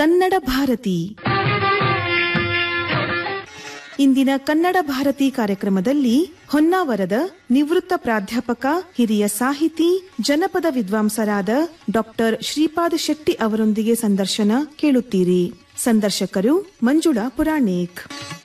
ಕನ್ನಡ ಭಾರತಿ ಇಂದಿನ ಕನ್ನಡ ಭಾರತಿ ಕಾರ್ಯಕ್ರಮದಲ್ಲಿ ಹೊನ್ನಾವರದ ನಿವೃತ್ತ ಪ್ರಾಧ್ಯಾಪಕ ಹಿರಿಯ ಸಾಹಿತಿ ಜನಪದ ವಿದ್ವಾಂಸರಾದ ಡಾಕ್ಟರ್ ಶ್ರೀಪಾದ್ ಶೆಟ್ಟಿ ಅವರೊಂದಿಗೆ ಸಂದರ್ಶನ ಕೇಳುತ್ತೀರಿ ಸಂದರ್ಶಕರು ಮಂಜುಳಾ ಪುರಾಣಿಕ್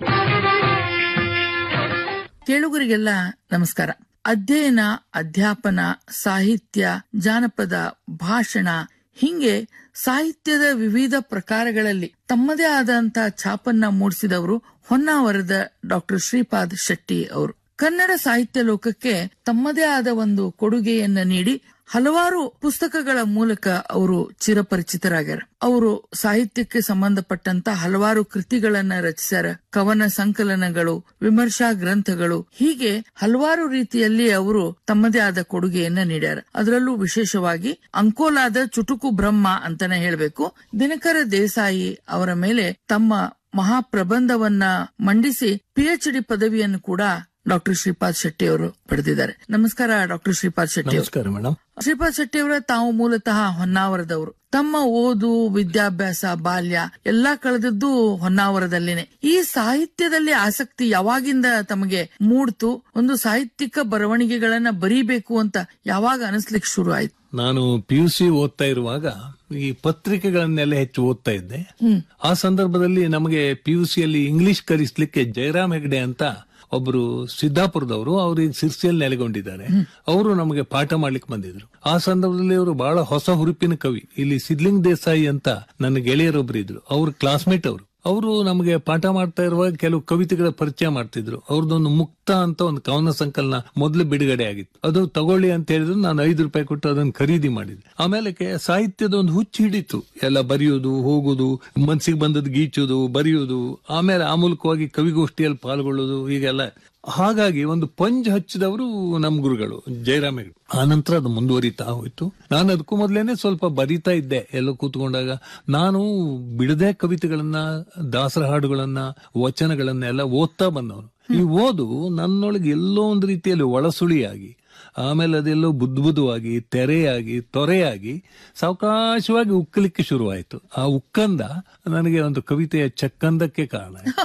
ಕೇಳುಗರಿಗೆಲ್ಲ ನಮಸ್ಕಾರ ಅಧ್ಯಯನ ಅಧ್ಯಾಪನ ಸಾಹಿತ್ಯ ಜಾನಪದ ಭಾಷಣ ಹಿಂಗೆ ಸಾಹಿತ್ಯದ ವಿವಿಧ ಪ್ರಕಾರಗಳಲ್ಲಿ ತಮ್ಮದೇ ಆದಂತ ಛಾಪನ್ನ ಮೂಡಿಸಿದವರು ಹೊನ್ನಾವರದ ಡಾಕ್ಟರ್ ಶ್ರೀಪಾದ್ ಶೆಟ್ಟಿ ಅವರು ಕನ್ನಡ ಸಾಹಿತ್ಯ ಲೋಕಕ್ಕೆ ತಮ್ಮದೇ ಆದ ಒಂದು ಕೊಡುಗೆಯನ್ನ ನೀಡಿ ಹಲವಾರು ಪುಸ್ತಕಗಳ ಮೂಲಕ ಅವರು ಚಿರಪರಿಚಿತರಾಗ್ಯಾರ ಅವರು ಸಾಹಿತ್ಯಕ್ಕೆ ಸಂಬಂಧಪಟ್ಟಂತ ಹಲವಾರು ಕೃತಿಗಳನ್ನ ರಚಿಸ್ಯಾರ ಕವನ ಸಂಕಲನಗಳು ವಿಮರ್ಶಾ ಗ್ರಂಥಗಳು ಹೀಗೆ ಹಲವಾರು ರೀತಿಯಲ್ಲಿ ಅವರು ತಮ್ಮದೇ ಆದ ಕೊಡುಗೆಯನ್ನ ನೀಡ್ಯಾರ ಅದರಲ್ಲೂ ವಿಶೇಷವಾಗಿ ಅಂಕೋಲಾದ ಚುಟುಕು ಬ್ರಹ್ಮ ಅಂತಾನೆ ಹೇಳ್ಬೇಕು ದಿನಕರ ದೇಸಾಯಿ ಅವರ ಮೇಲೆ ತಮ್ಮ ಮಹಾಪ್ರಬಂಧವನ್ನ ಮಂಡಿಸಿ ಪಿಎಚ್ ಡಿ ಪದವಿಯನ್ನು ಕೂಡ ಡಾಕ್ಟರ್ ಶ್ರೀಪಾದ್ ಶೆಟ್ಟಿ ಅವರು ಪಡೆದಿದ್ದಾರೆ ನಮಸ್ಕಾರ ಡಾಕ್ಟರ್ ಶ್ರೀಪಾದ್ ಶೆಟ್ಟಿ ಅವರು ನಮಸ್ಕಾರ ಮೇಡಮ್ ಶ್ರೀಪಾದ್ ಶೆಟ್ಟಿ ಅವರ ತಾವು ಮೂಲತಃ ಹೊನ್ನಾವರದವರು ತಮ್ಮ ಓದು ವಿದ್ಯಾಭ್ಯಾಸ ಬಾಲ್ಯ ಎಲ್ಲಾ ಕಳೆದದ್ದು ಹೊನ್ನಾವರದಲ್ಲಿನೆ ಈ ಸಾಹಿತ್ಯದಲ್ಲಿ ಆಸಕ್ತಿ ಯಾವಾಗಿಂದ ತಮಗೆ ಮೂಡ್ತು ಒಂದು ಸಾಹಿತ್ಯಿಕ ಬರವಣಿಗೆಗಳನ್ನ ಬರೀಬೇಕು ಅಂತ ಯಾವಾಗ ಅನಿಸ್ಲಿಕ್ಕೆ ಶುರು ಆಯ್ತು ನಾನು ಪಿ ಯು ಸಿ ಓದ್ತಾ ಇರುವಾಗ ಈ ಪತ್ರಿಕೆಗಳನ್ನೆಲ್ಲ ಹೆಚ್ಚು ಓದ್ತಾ ಇದ್ದೆ ಆ ಸಂದರ್ಭದಲ್ಲಿ ನಮಗೆ ಪಿ ಯು ಸಿಯಲ್ಲಿ ಇಂಗ್ಲಿಷ್ ಕಲಿಸ್ಲಿಕ್ಕೆ ಜಯರಾಮ್ ಹೆಗ್ಡೆ ಅಂತ ಒಬ್ರು ಸಿದ್ದಾಪುರದವರು ಅವರು ಈಗ ಸಿರ್ಸಿಯಲ್ಲಿ ನೆಲೆಗೊಂಡಿದ್ದಾರೆ ಅವರು ನಮಗೆ ಪಾಠ ಮಾಡ್ಲಿಕ್ಕೆ ಬಂದಿದ್ರು ಆ ಸಂದರ್ಭದಲ್ಲಿ ಅವರು ಬಹಳ ಹೊಸ ಹುರುಪಿನ ಕವಿ ಇಲ್ಲಿ ಸಿದ್ಲಿಂಗ್ ದೇಸಾಯಿ ಅಂತ ನನ್ನ ಗೆಳೆಯರೊಬ್ರು ಇದ್ರು ಅವ್ರ ಕ್ಲಾಸ್ಮೇಟ್ ಅವರು ಅವರು ನಮಗೆ ಪಾಠ ಮಾಡ್ತಾ ಇರುವಾಗ ಕೆಲವು ಕವಿತೆಗಳ ಪರಿಚಯ ಮಾಡ್ತಿದ್ರು ಅವ್ರದ್ದೊಂದು ಮುಕ್ತ ಅಂತ ಒಂದು ಕವನ ಸಂಕಲನ ಮೊದಲು ಬಿಡುಗಡೆ ಆಗಿತ್ತು ಅದು ತಗೊಳ್ಳಿ ಅಂತ ಹೇಳಿದ್ರು ನಾನು ಐದು ರೂಪಾಯಿ ಕೊಟ್ಟು ಅದನ್ನು ಖರೀದಿ ಮಾಡಿದೆ ಆಮೇಲೆ ಕೆ- ಸಾಹಿತ್ಯದ ಒಂದು ಹುಚ್ಚು ಹಿಡಿತು ಎಲ್ಲ ಬರೆಯೋದು ಹೋಗುದು ಮನ್ಸಿಗೆ ಬಂದದ್ದು ಗೀಚೋದು ಬರೆಯೋದು ಆಮೇಲೆ ಆ ಮೂಲಕವಾಗಿ ಕವಿಗೋಷ್ಠಿಯಲ್ಲಿ ಪಾಲ್ಗೊಳ್ಳೋದು ಹೀಗೆಲ್ಲ ಹಾಗಾಗಿ ಒಂದು ಪಂಜ್ ಹಚ್ಚಿದವರು ನಮ್ ಗುರುಗಳು ಜಯರಾಮ್ ಹೆಗ್ಡೆ ಆ ನಂತರ ಅದು ಮುಂದುವರಿತಾ ಹೋಯ್ತು ನಾನು ಅದಕ್ಕೂ ಮೊದಲೇನೆ ಸ್ವಲ್ಪ ಬರಿತಾ ಇದ್ದೆ ಎಲ್ಲೋ ಕೂತ್ಕೊಂಡಾಗ ನಾನು ಬಿಡದೆ ಕವಿತೆಗಳನ್ನ ದಾಸರ ಹಾಡುಗಳನ್ನ ವಚನಗಳನ್ನ ಎಲ್ಲ ಓದ್ತಾ ಬಂದವನು ಈ ಓದು ನನ್ನೊಳಗೆ ಎಲ್ಲೋ ಒಂದು ರೀತಿಯಲ್ಲಿ ಒಳಸುಳಿಯಾಗಿ ಆಮೇಲೆ ಅದೆಲ್ಲೋ ಬುದ್ಧುಬುದ್ಧವಾಗಿ ತೆರೆಯಾಗಿ ತೊರೆಯಾಗಿ ಸಾವಕಾಶವಾಗಿ ಉಕ್ಕಲಿಕ್ಕೆ ಶುರುವಾಯಿತು ಆ ಉಕ್ಕಂದ ನನಗೆ ಒಂದು ಕವಿತೆಯ ಚಕ್ಕಂದಕ್ಕೆ ಕಾರಣ ಆಯ್ತು.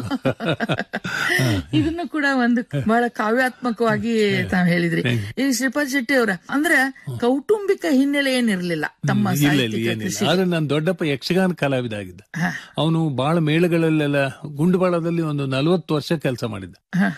ಇದನ್ನು ಕೂಡ ಒಂದು ಬಹಳ ಕಾವ್ಯಾತ್ಮಕವಾಗಿ ತಾವ್ ಹೇಳಿದ್ರಿ ಈ ಶ್ರೀಪಾದ್ ಶೆಟ್ಟಿ ಅವರ ಅಂದ್ರೆ ಕೌಟುಂಬಿಕ ಹಿನ್ನೆಲೆ ಏನಿರ್ಲಿಲ್ಲ ತಮ್ಮ ಇಲ್ಲ ಇಲ್ಲ ಸಾಹಿತ್ಯಿಕ ಏನಿಲ್ಲ ಕೃಷಿ ಆದ್ರೆ ನನ್ನ ದೊಡ್ಡಪ್ಪ ಯಕ್ಷಗಾನ ಕಲಾವಿದ ಆಗಿದ್ದ ಹ. ಅವನು ಬಹಳ ಮೇಳಗಳಲ್ಲೆಲ್ಲ ಗುಂಡುಬಾಳದಲ್ಲಿ ಒಂದು ನಲವತ್ತು ವರ್ಷ ಕೆಲಸ ಮಾಡಿದ್ದ ಹ.